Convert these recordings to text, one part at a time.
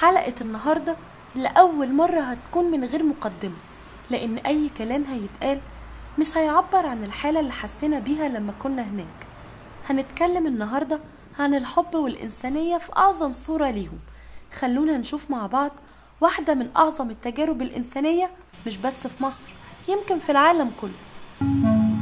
حلقة النهاردة لأول مرة هتكون من غير مقدمة لأن أي كلام هيتقال مش هيعبر عن الحالة اللي حسينا بيها لما كنا هناك هنتكلم النهاردة عن الحب والإنسانية في أعظم صورة ليهم خلونا نشوف مع بعض واحدة من أعظم التجارب الإنسانية مش بس في مصر يمكن في العالم كله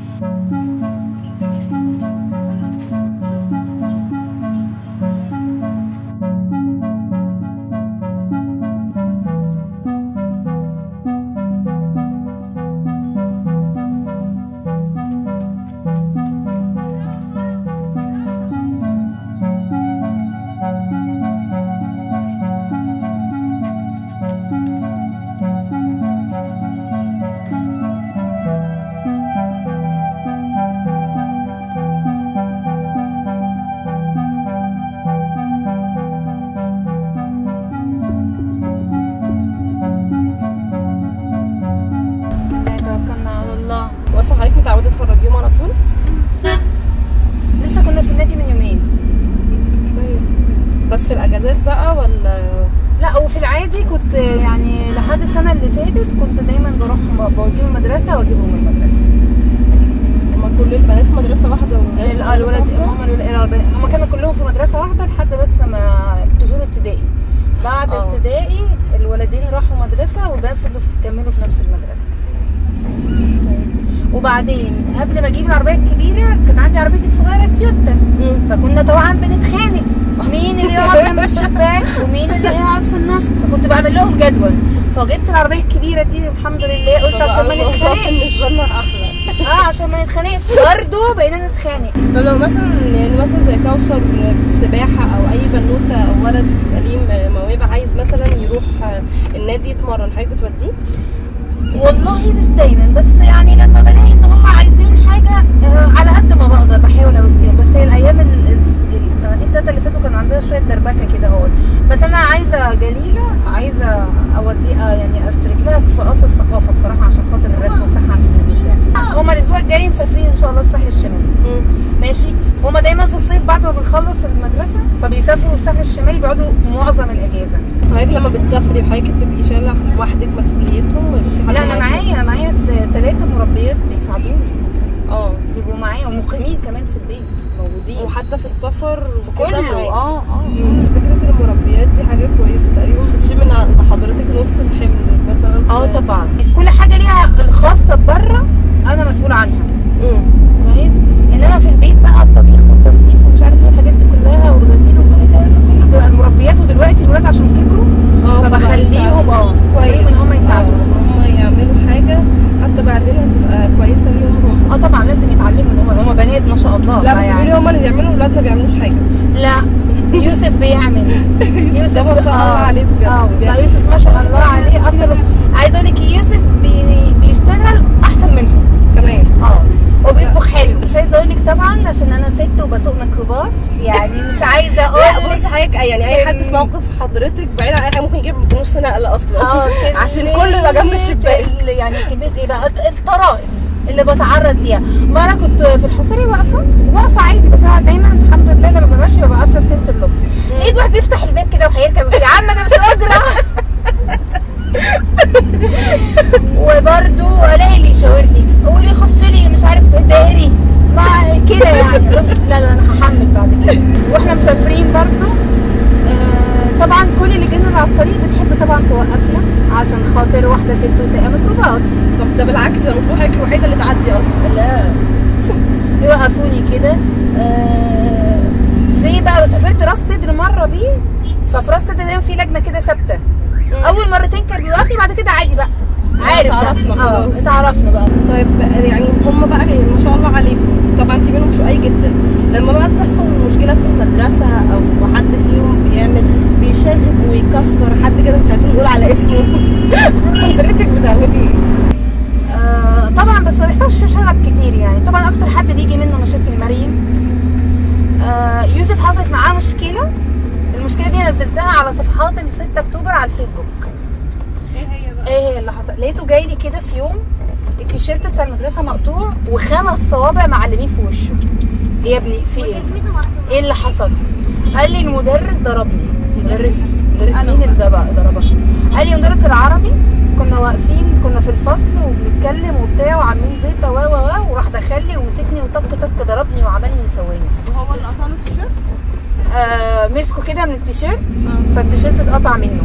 بسم الله توكلنا على الله واصلا حضرتك متعوده تخرجيهم على طول لسه كنا في النادي من يومين طيب بس في الاجازات بقى ولا لا وفي العادي كنت يعني لحد السنه اللي فاتت كنت دايما بروح بوديهم المدرسه واجيبهم من المدرسه هما كل البنات في مدرسه واحده والولاد في ال- آه، مدرسة الولاد واحدة؟ هم الولاد آه، البنات- هم كانوا كلهم في مدرسه واحده لحد بس ما طفوله ابتدائي بعد آه. ابتدائي الولدين راحوا مدرسه والبنات فضلوا في- كملوا في نفس المدرسه وبعدين قبل ما اجيب العربيه الكبيره كان عندي عربيتي الصغيره تويوتا مم. فكنا طبعا بنتخانق مين اللي يقعد جنب الشباك ومين اللي هيقعد في النص فكنت بعمل لهم جدول فجبت العربيه الكبيره دي الحمد لله قلت فبقى عشان ما الموضوع نتخانقش بالنسبه لنا احلى اه عشان ما نتخانقش برضه بقينا نتخانق طب لو مثلا يعني مثلا زي كوثر في السباحه او اي بنوته او ولد يبقى ليه موهبه عايز مثلا يروح النادي يتمرن حضرتك بتوديه؟ والله مش دايما بس يعني لما بلاقي ان هم عايزين حاجه آه، على قد ما بقدر بحاول اوديهم بس هي الايام ال- ال- السنتين التلاته اللي فاتوا كان عندنا شويه دربكه كده اهوت بس انا عايزه جليله عايزه اوديها يعني اشترك لها في قصر الثقافه بصراحه عشان خاطر الرسم بتاعها هشترك لها هما الاسبوع الجاي مسافرين ان شاء الله الساحل الشمالي ماشي هما دايما في الصيف بعد ما بنخلص المدرسه فبيسافروا الساحل الشمالي بيقعدوا معظم الاجازه حضرتك لما بتسافري حضرتك بتبقي شايله لوحدك مسؤوليتهم ولا في حد لا انا معاكي؟ معايا معايا ثلاثه مربيات بيساعدوني اه بيبقوا معايا ومقيمين كمان في البيت موجودين وحتى في السفر في وكده كله معاكي. اه اه فكرة المربيات دي حاجة كويسة تقريبا بتشيل من على حضرتك نص الحمل مثلا اه طبعا كل حاجه ليها الخاصه بره انا مسؤوله عنها مم. كويس انما في البيت بقى الطبيخ والتنظيف ومش عارف ايه الحاجات دي كلها والغسيل وكل كده ده كله بيبقى المربيات ودلوقتي الولاد عشان كبروا اه فبخليهم اه بخليهم ان هم يساعدوهم هم يعملوا حاجة حتى بعدين هتبقى كويسة ليهم هم اه طبعا لازم يتعلموا ان هم هم بنات ما شاء الله لا بس فيعني- بيقولي هم اللي بيعملوا ولاد ما بيعملوش حاجة لا يوسف بيعمل يوسف ده ما شاء الله عليه بجد اه لا بيعمل. يوسف ما شاء الله عليه اكتر عايز اقول لك يوسف بي بيشتغل احسن منهم كمان اه وبيطبخ حلو مش عايزه اقول لك طبعا عشان انا ست وبسوق ميكروباص يعني مش عايزه لا اقول بص حضرتك يعني اي حد في موقف حضرتك بعيد عن اي حاجة ممكن يجيب نص نقلة اصلا اه كمية عشان كله يبقى جنب الشباك ال- يعني كميه ايه بقى الطرائف اللي بتعرض ليها مره كنت في الحصري واقفه واقفه عادي بس انا دايما الحمد لله لما ببقى ماشيه ببقى قافله سنه اللوب لقيت واحد بيفتح الباب كده وهيركب يا عم انا مش قادره وبرده الاقي اللي يشاور لي واللي يخش لي مش عارف دائري مع كده يعني لا لا انا هحمل بعد كده واحنا مسافرين برده آه، طبعا كل اللي جينا على الطريق بتحب طبعا توقفنا عشان خاطر واحده ست وسايقه ميكروباص طب ده بالعكس ده المفروض حضرتك الوحيدة اللي تعدي اصلا لا يوقفوني كده آه، في بقى سافرت راس سدر مره بيه ففي راس سدر دايما في لجنه كده ثابته اول مرتين كان بيوقفني بعد كده عادي بقى عارف بقى. اتعرفنا اه خلاص. اتعرفنا بقى طيب يعني هم بقى ما شاء الله عليكم طبعا في منهم شقاي جدا لما بقى بتحصل مشكله في المدرسه او حد فيهم بيعمل بيشاغب ويكسر حد كده مش عايزين نقول على اسمه حضرتك بتعملي ايه؟ آه طبعا بس ما بيحصلش شغب كتير يعني طبعا اكتر حد بيجي منه مشاكل مريم آه يوسف حصلت معاه مشكله المشكله دي نزلتها على صفحات ال 6 اكتوبر على الفيسبوك ايه هي بقى؟ ايه هي اللي حصل لقيته جاي لي كده في يوم التيشيرت بتاع المدرسه مقطوع وخمس صوابع معلمين في وشه ايه يا ابني في ايه ايه اللي حصل قال لي المدرس ضربني مدرس مدرس أنا مين اللي ضربها ضربها قال لي مدرس العربي كنا واقفين كنا في الفصل وبنتكلم وبتاع وعاملين زيطه و و و وراح دخل لي ومسكني وطق طق ضربني وعملني وسواني وهو اللي قطع له التيشيرت آه مسكه كده من التيشيرت فالتيشيرت اتقطع منه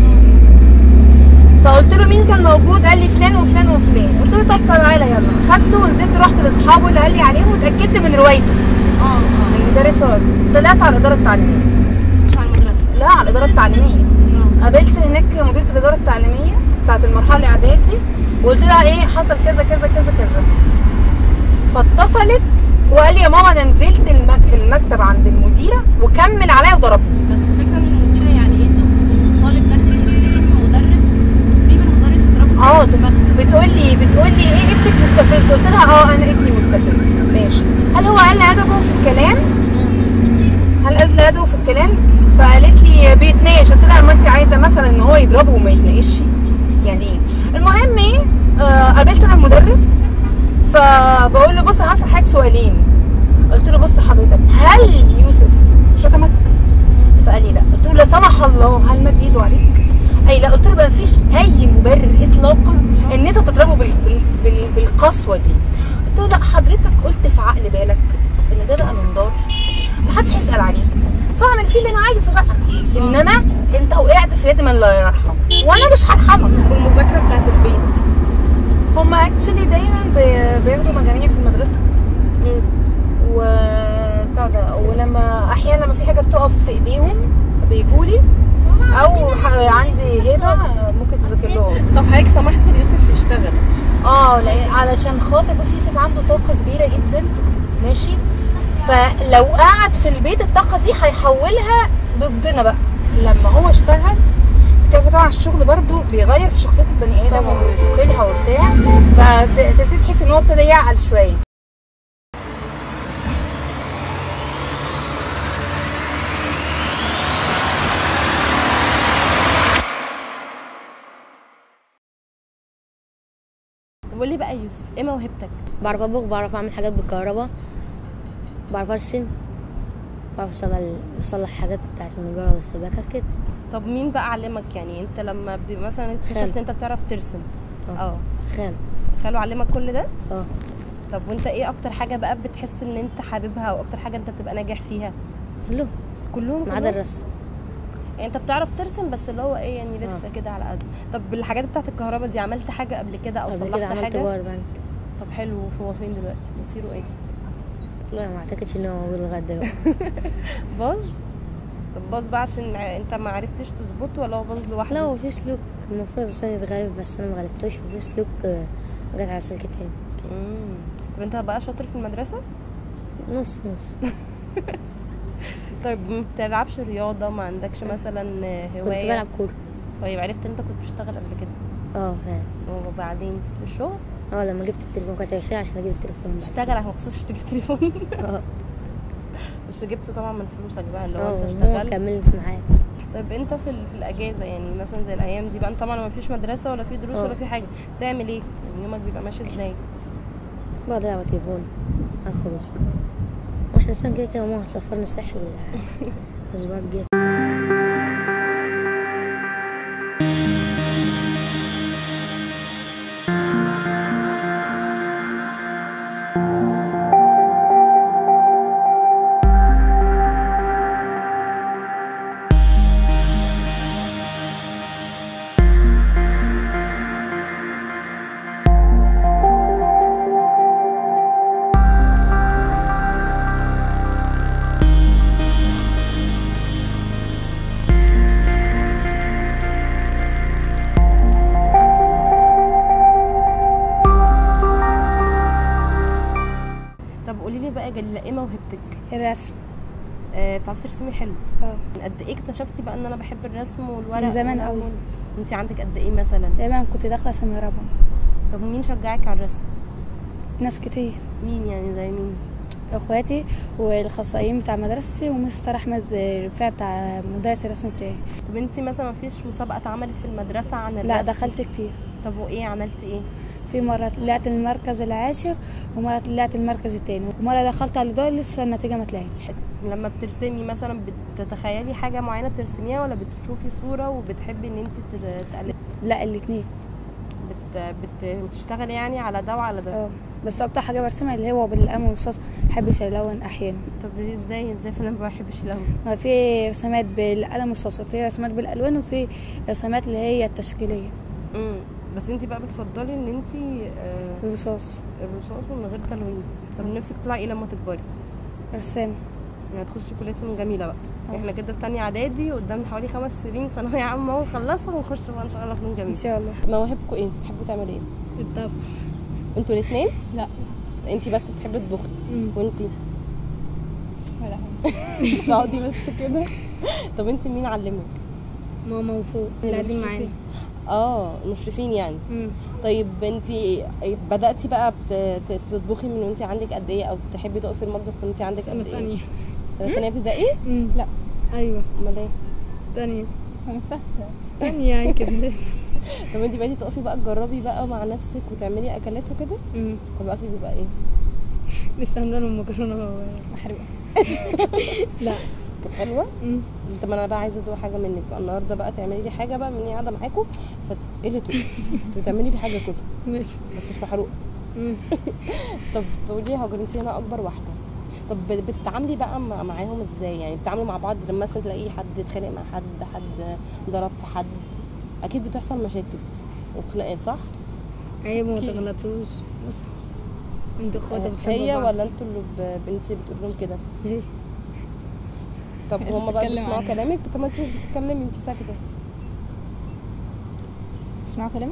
فقلت له مين كان موجود قال لي فلان وفلان وفلان قلت له طب تعالى يلا خدته ونزلت رحت لاصحابه اللي قال لي عليهم واتاكدت من روايته اه اه المدرس هو طلعت على الاداره التعليميه مش على المدرسه لا على الاداره التعليميه قابلت هناك مديره الاداره التعليميه بتاعت المرحله الاعدادي وقلت لها ايه حصل كذا كذا كذا كذا فاتصلت وقال لي يا ماما انا نزلت المك... المكتب عند المديره وكمل عليا وضربني بس الفكره ان المديره يعني ايه تكون طالب داخل يشتكي من مدرس وتسيب المدرس يضربه اه في المكتب. بتقول لي بتقول لي ايه ابنك مستفز قلت لها اه انا ابني مستفز ماشي هل هو قال ادبه في الكلام هل قال ادبه في الكلام فقالت لي بيتناقش قلت لها ما انت عايزه مثلا ان هو يضربه وما يتناقش يعني ايه المهم ايه آه قابلت انا المدرس فبقول له بص هسأل حضرتك سؤالين قلت له بص حضرتك هل يوسف شتمك فقال لي لا قلت له لا سمح الله هل مد ايده عليك اي لا قلت له ما فيش اي مبرر اطلاقا ان انت تضربه بال... بال... بال... بالقسوه دي قلت له لا حضرتك قلت في عقل بالك ان ده بقى منظار محدش هيسال عليه فاعمل فيه اللي انا عايزه بقى انما انت وقعت في يد من لا يرحم وانا مش هرحمك والمذاكره بتاعت البيت هما اكشلي دايما بي- بياخدوا مجاميع في المدرسه و بتاع ده ولما احيانا لما في حاجه بتقف في ايديهم بيجوا لي او ح- عندي هبه ممكن تذاكر لهم طب حضرتك سمحت ليوسف يشتغل اه لأن علشان خاطر بصي يوسف عنده طاقه كبيره جدا ماشي فلو قعد في البيت الطاقه دي هيحولها ضدنا بقى لما هو اشتغل تعرفي طبعا الشغل برضو بيغير في شخصيه البني ادم طبعاً. ويثقلها وبتاع فتبتدي تحس ان هو ابتدى يعقل شويه طب قول لي بقى يا يوسف ايه موهبتك بعرف اطبخ بعرف اعمل حاجات بالكهرباء بعرف ارسم بعرف اصلح اصلح حاجات بتاعت النجارة والسباكة كده طب مين بقى علمك يعني انت لما ب- مثلا اكتشفت خالد. انت بتعرف ترسم اه اه خال خاله علمك كل ده اه طب وانت ايه اكتر حاجه بقى بتحس ان انت حاببها او اكتر حاجه انت بتبقى ناجح فيها كله كلهم ما عدا كلهم؟ الرسم يعني انت بتعرف ترسم بس اللي هو ايه يعني لسه كده على قد طب الحاجات بتاعت الكهرباء دي عملت حاجه قبل كده او قبل صلحت كده عملت حاجه باور بانك طب حلو هو فين دلوقتي مصيره ايه لا ما اعتقدش ان هو موجود لغايه دلوقتي باظ طب باظ بقى عشان ع- انت ما عرفتش تظبطه ولا هو باظ لوحده لا هو في سلوك المفروض اصلا يتغير بس انا ما غلفتوش وفي سلوك آه، جت على سلك تاني مم. طب انت بقى شاطر في المدرسه نص نص طيب ما بتلعبش رياضه ما عندكش مثلا هوايه كنت بلعب كورة طيب عرفت انت كنت بتشتغل قبل كده اه فعلا وبعدين سبت الشغل اه لما جبت التليفون كنت بشتغل عشان اجيب التليفون بعد تشتغل عشان مخصوص تجيب تليفون اه بس جبته طبعا من فلوسك بقى اللي هو اه انت ماما اشتغلت كملت معايا طيب انت في ال- في الاجازه يعني مثلا زي الايام دي بقى انت طبعا ما فيش مدرسه ولا في دروس اه. ولا في حاجه بتعمل ايه يعني يومك بيبقى ماشي ازاي بقعد العب على التليفون اخرج واحنا اصلا كده كده ماما هتسافرنا الساحل الاسبوع الجاي طب قولي لي بقى يا جليله ايه موهبتك الرسم آه بتعرفي ترسمي حلو اه من قد ايه اكتشفتي بقى ان انا بحب الرسم والورق من زمان والألوان؟ قوي. انت عندك قد ايه مثلا دايما كنت داخله سنه رابعه طب مين شجعك على الرسم ناس كتير مين يعني زي مين اخواتي والاخصائيين بتاع مدرستي ومستر احمد رفاعي بتاع مدرس الرسم بتاعي طب انت مثلا ما فيش مسابقه اتعملت في المدرسه عن الرسم لا دخلت كتير طب وايه عملتي ايه في مرة طلعت المركز العاشر ومرة طلعت المركز التاني ومرة دخلت على الإدارة لسه النتيجة ما طلعتش لما بترسمي مثلا بتتخيلي حاجه معينه بترسميها ولا بتشوفي صوره وبتحبي ان انت تقلدي لا الاتنين بت... بت... بتشتغلي يعني على ده وعلى ده اه بس أكتر حاجة برسمها اللي هو بالقلم والرصاص محبش ألون أحيانا طب ازاي ازاي فانا ما بحبش يلون ما في رسومات بالقلم والرصاص وفي رسومات بالألوان وفي رسومات اللي هي التشكيلية امم بس انت بقى بتفضلي ان انت آه الرصاص الرصاص ومن غير تلوين طب نفسك تطلعي ايه لما تكبري رسام يعني تخشي كليه فنون جميله بقى اه. احنا كده في تانية اعدادي قدامنا حوالي خمس سنين ثانويه عامه ونخلصها ونخش بقى ان شاء الله فنون إن جميله شاء الله مواهبكم ايه بتحبوا تعملوا ايه الطبخ انتوا الاثنين لا انت بس بتحبي تطبخي وانتي ولا حاجه تقعدي بس كده طب انت مين علمك ماما وفوق اللي قاعدين معانا اه المشرفين يعني مم. طيب انت بداتي بقى بت- ت- تطبخي من وانت عندك قد ايه او بتحبي تقفي المطبخ وانت عندك سنه قد ايه ثانيه سنه ثانيه ابتدائي مم. لا ايوه امال ايه ثانيه أنا فاهمة ثانيه يعني كده طب انت بقيتي تقفي بقى تجربي بقى مع نفسك وتعملي اكلات وكده مم. طب اكلك بيبقى ايه لسه عامله لهم مكرونه محروقه لا كانت حلوه مم. طب انا بقى عايزه ادوق حاجه منك بقى النهارده بقى تعملي لي حاجه بقى مني قاعده معاكم ايه اللي تقولي تعملي لي حاجه كلها ماشي بس مش محروقه ماشي طب قولي لي هاجر انت هنا اكبر واحده طب بتتعاملي بقى مع معاهم ازاي يعني بتتعاملوا مع بعض لما مثلا تلاقي حد اتخانق مع حد حد ضرب في حد اكيد بتحصل مشاكل وخناقات صح عيب ما تغلطوش بس انتوا اخواتها آه، بتحبوا هي بعض. ولا انتوا اللي ب- بنتي بتقول لهم كده هي طب هي هم بقى بتتكلم بيسمعوا عنها. كلامك طب ما انت مش بتتكلمي انت ساكته تسمعوا كلامي؟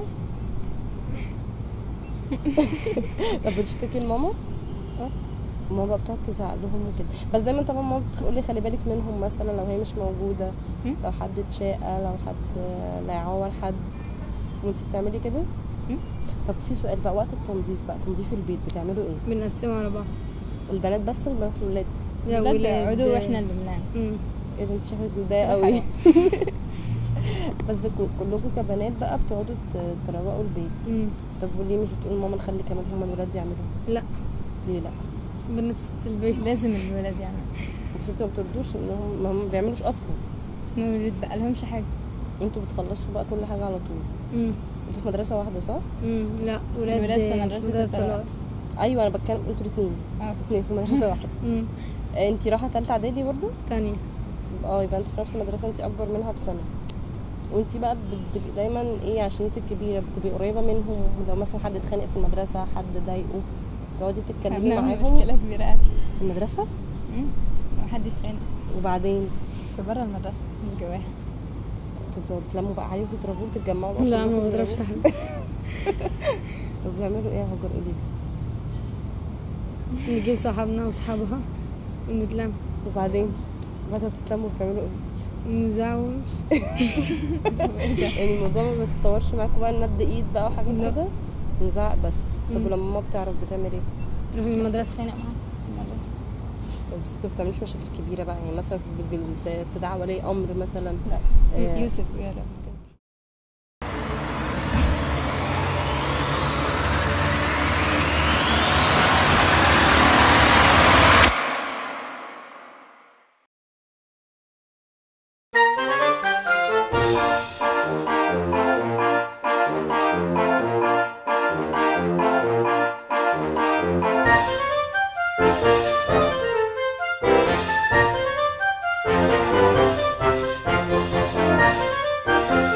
طب بتشتكي لماما اه. ماما بقى بتقعد تزعق لهم وكده بس دايما طبعا ماما بتقول لي خلي بالك منهم مثلا لو هي مش موجوده م. لو حد اتشاقى لو حد لا يعور حد وانت بتعملي كده م. طب في سؤال بقى وقت التنظيف بقى تنظيف البيت بتعملوا ايه بنقسمها على بعض البنات بس ولا البنات والولاد لا ولاد ولاد بيقعدوا واحنا اللي بننام مم. ايه ده انت شكلك متضايقه قوي بس كل- كلكم كبنات بقى بتقعدوا ت- تروقوا البيت مم. طب وليه مش بتقولوا ماما نخلي كمان هم الولاد يعملوا لا ليه لا بنت ست البيت لازم الولاد يعني بس انتوا ما بتردوش انهم ما هم ما بيعملوش اصلا ما بيتبقى لهمش حاجة انتوا بتخلصوا بقى كل حاجه على طول مم. انتوا في مدرسه واحده صح مم. لا ولاد الولاد في مدرسة ولاد الطلاب. طلاب. ايوه انا بتكلم انتوا الاثنين اه الاثنين في مدرسه واحده مم. انت رايحه ثالثه اعدادي برضو تانية اه يبقى انتوا في نفس المدرسه انت اكبر منها بسنه وانت بقى بتبقي دايما ايه عشان انت الكبيره بتبقي قريبه منهم لو مثلا حد اتخانق في المدرسه حد ضايقه تقعدي تتكلمي بنعمل معاهم مشكلة كبيرة أوي في المدرسه مم. محد يتخانق وبعدين بس بره المدرسة مش جواها انتوا بتلموا بقى عليه وتضربوه وتتجمعوا بقى لا ما كلكم بضربش تضربوه؟ حد طب بتعملوا ايه يا هاجر قولي لي نجيب صحابنا وصحابها ونتلم وبعدين بعد ما بتتلموا بتعملوا ايه نزعق ونمشي يعني الموضوع ما بيتطورش معاكم بقى نمد ايد بقى وحاجات لا. كده نزعق بس طب مم. ولما ماما بتعرف بتعمل ايه نروح المدرسة اتخانق معاها في المدرسة طب بس انتوا بتعملوش مشاكل كبيره بقى يعني مثلا باستدعاء ولي امر مثلا لا آه. يوسف ويارا طب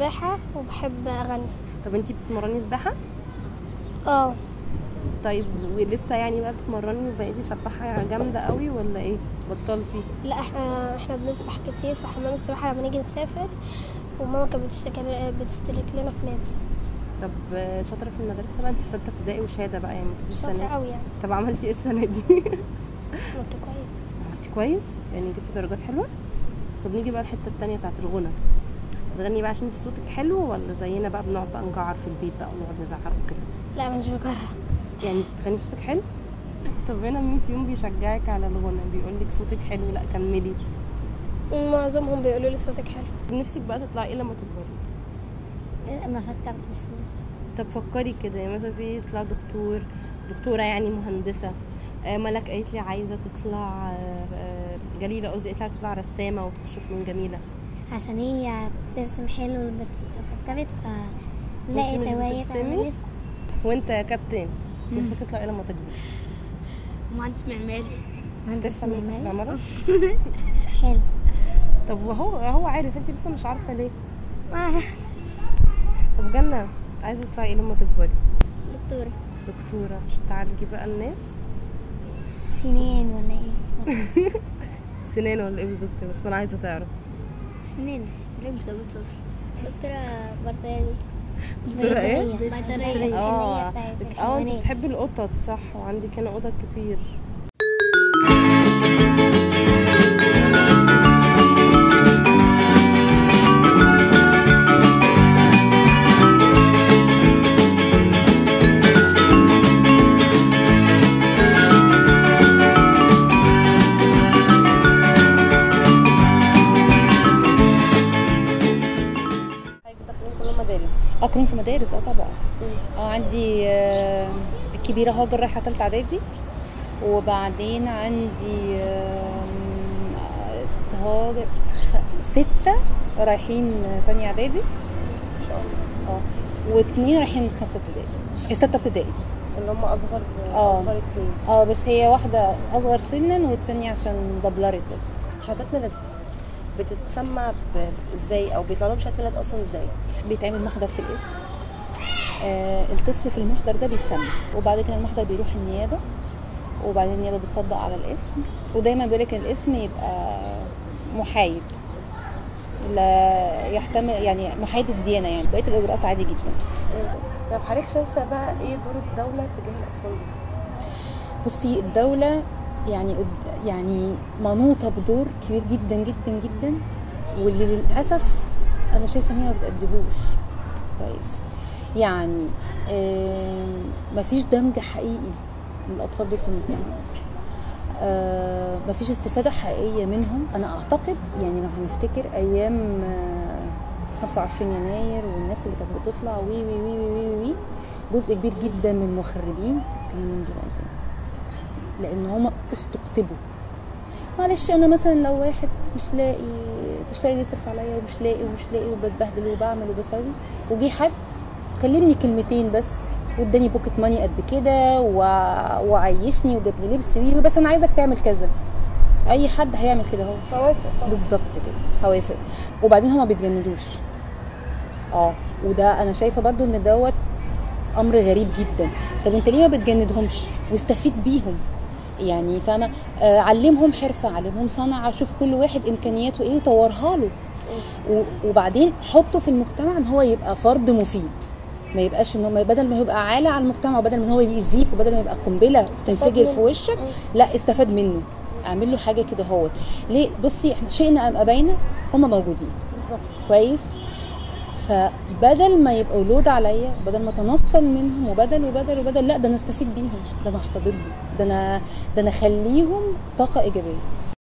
سباحة وبحب أغني طب انتي بتتمرني سباحه اه طيب ولسه يعني بقى بتتمرني وبقيتي سباحه جامده قوي ولا ايه بطلتي لا احنا احنا بنسبح كتير في حمام السباحة لما نيجي نسافر وماما كانت بتشترك بتشترك لنا في نادي طب آه، شاطره في المدرسه بقى انت في سته ابتدائي وشهاده بقى يعني مفيش شاطرة السنه دي. قوي يعني طب عملتي ايه السنه دي عملت كويس عملتي كويس يعني جبتي درجات حلوه طب نيجي بقى الحته التانية بتاعت الغنى بتغني بقى عشان انت صوتك حلو ولا زينا بقى بنقعد بقى نجعر في البيت بقى ونقعد نزعق وكده لا مش بكره يعني بتغني صوتك حلو طب هنا مين فيهم بيشجعك على الغنى بيقول لك صوتك حلو لا كملي معظمهم بيقولوا لي صوتك حلو نفسك بقى تطلعي ايه لما تكبري ما فكرتش لسه طب فكري كده يعني مثلا في يطلع دكتور دكتورة يعني مهندسة آه، ملك قالت لي عايزة تطلع آه، آه، جليلة قصدي قالت لي عايزة تطلع رسامة وتخش فنون جميلة عشان هي بترسم حلو بت- فكرت وانتي فلقيت مش هواية بترسمي؟ تعمل لسه وانت يا كابتن نفسك تطلع ايه لما تكبر؟ مهندس معماري ترسم معماري معمارة؟ حلو طب وهو هو عارف انت لسه مش عارفة ليه آه، طب جنة عايزة تطلعي ايه لما تكبري؟ دكتورة دكتورة عشان تعالجي بقى الناس سنين ولا ايه بالظبط؟ سنان ولا ايه بالظبط بس انا عايزة تعرف سنين سنين بس دكتورة برتقالي دكتورة ايه؟ بيطرية اه اللي هي بتاعت اه انت الحيوانات. بتحبي القطط صح وعندك هنا قطط كتير داخلين كلهم مدارس اكرم في مدارس اه طبعا اه عندي آه، الكبيره هاجر رايحه ثالثه اعدادي وبعدين عندي آم، آه، هاجر خ- سته رايحين تانية اعدادي ان شاء الله اه واثنين رايحين خمسه ابتدائي آه، سته ابتدائي اللي هم اصغر اه. اصغر اتنين اه بس هي واحده اصغر سنا والتانية عشان دبلرت بس شهادات ميلاد بتتسمع ب- ازاي او بيطلع لهم شهاده ميلاد اصلا ازاي بيتعمل محضر في الاسم آه الطفل في المحضر ده بيتسمى وبعد كده المحضر بيروح النيابه وبعدين النيابه بتصدق على الاسم ودايما بيقول لك الاسم يبقى محايد لا يحتمل يعني محايد الديانه يعني بقيه الاجراءات عادي جدا طب حضرتك شايفه بقى ايه دور الدوله تجاه الاطفال دول بصي الدولة يعني قد- يعني منوطة بدور كبير جدا جدا جدا واللي للأسف أنا شايفة إن هي ما بتأديهوش كويس يعني آم، مفيش دمج حقيقي للأطفال دول في المجتمع آه، مفيش استفادة حقيقية منهم أنا أعتقد يعني لو هنفتكر أيام آه، 25 يناير والناس اللي كانت بتطلع وي وي وي وي وي, وي جزء كبير جدا من المخربين كانوا من دول أيتام لان هما استقطبوا معلش انا مثلا لو واحد مش لاقي مش لاقي يصرف عليا ومش لاقي ومش لاقي وبتبهدل وبعمل وبسوي وجي حد كلمني كلمتين بس واداني بوكيت ماني قد كده و... وعيشني وجاب لي لبس وي بس انا عايزك تعمل كذا اي حد هيعمل كده اهو هوافق طبعا بالظبط كده هوافق وبعدين هما بيتجندوش اه وده انا شايفه برضو ان دوت امر غريب جدا طب انت ليه ما بتجندهمش واستفيد بيهم يعني فاهمه آه علمهم حرفه علمهم صنعه شوف كل واحد امكانياته ايه وطورها له و- وبعدين حطه في المجتمع ان هو يبقى فرد مفيد ما يبقاش ان هو بدل ما يبقى عالة على المجتمع وبدل ما هو يأذيك وبدل ما يبقى قنبله تنفجر في وشك لا استفاد منه اعمل له حاجه كده هو ليه بصي احنا شئنا ام ابينا هم موجودين بالظبط كويس فبدل ما يبقوا لود عليا بدل ما اتنصل منهم وبدل وبدل وبدل لا ده انا استفيد بيهم ده انا احتضنهم ده انا ده انا اخليهم طاقه ايجابيه